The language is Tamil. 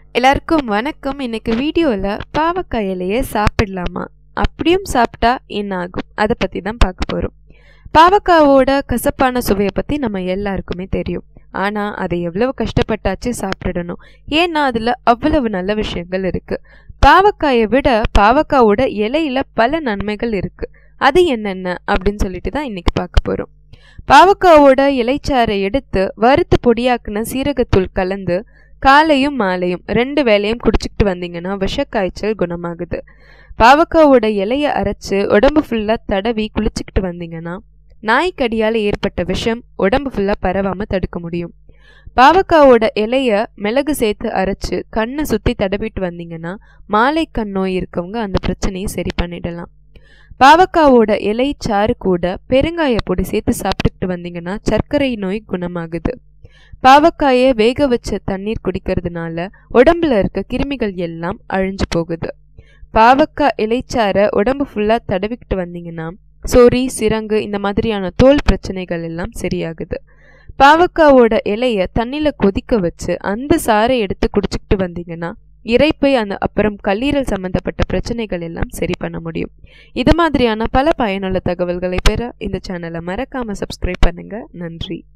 எல்லாருக்கும் வணக்கம் இன்னைக்கு வீடியோவில் பாவக்காய் இலையை சாப்பிடலாமா அப்படியும் சாப்பிட்டா என்ன ஆகும் அதை பற்றி தான் பார்க்க போகிறோம் பாவக்காவோட கசப்பான சுவையை பற்றி நம்ம எல்லாருக்குமே தெரியும் ஆனால் அதை எவ்வளவு கஷ்டப்பட்டாச்சு சாப்பிடணும் ஏன்னா அதில் அவ்வளவு நல்ல விஷயங்கள் இருக்குது பாவக்காயை விட பாவக்காவோட இலையில பல நன்மைகள் இருக்குது அது என்னென்ன அப்படின்னு சொல்லிட்டு தான் இன்னைக்கு பார்க்க போகிறோம் பாவக்காவோட இலைச்சாறை எடுத்து வறுத்து பொடியாக்குன சீரகத்தூள் கலந்து காலையும் மாலையும் ரெண்டு வேலையும் குடிச்சிக்கிட்டு வந்தீங்கன்னா விஷக்காய்ச்சல் குணமாகுது பாவக்காவோட இலையை அரைச்சு உடம்பு ஃபுல்லாக தடவி குளிச்சுக்கிட்டு வந்தீங்கன்னா நாய்க்கடியால் ஏற்பட்ட விஷம் உடம்பு ஃபுல்லாக பரவாமல் தடுக்க முடியும் பாவக்காவோட இலைய மிளகு சேர்த்து அரைச்சு கண்ணை சுற்றி தடவிட்டு வந்தீங்கன்னா மாலை கண் நோய் இருக்கவங்க அந்த பிரச்சனையை சரி பண்ணிடலாம் பாவக்காவோட இலை சாறு கூட பெருங்காய பொடி சேர்த்து சாப்பிட்டுக்கிட்டு வந்தீங்கன்னா சர்க்கரை நோய் குணமாகுது பாவக்காயை வேக வச்ச தண்ணீர் குடிக்கிறதுனால உடம்புல இருக்க கிருமிகள் எல்லாம் அழிஞ்சு போகுது பாவக்காய் இலைச்சாரை உடம்பு ஃபுல்லாக தடவிக்கிட்டு வந்தீங்கன்னா சொறி சிரங்கு இந்த மாதிரியான தோல் பிரச்சனைகள் எல்லாம் சரியாகுது பாவக்காவோட இலைய தண்ணியில் கொதிக்க வச்சு அந்த சாறை எடுத்து குடிச்சிக்கிட்டு வந்தீங்கன்னா இறைப்பை அந்த அப்புறம் கல்லீரல் சம்பந்தப்பட்ட பிரச்சனைகள் எல்லாம் சரி பண்ண முடியும் இது மாதிரியான பல பயனுள்ள தகவல்களை பெற இந்த சேனலை மறக்காம சப்ஸ்கிரைப் பண்ணுங்க நன்றி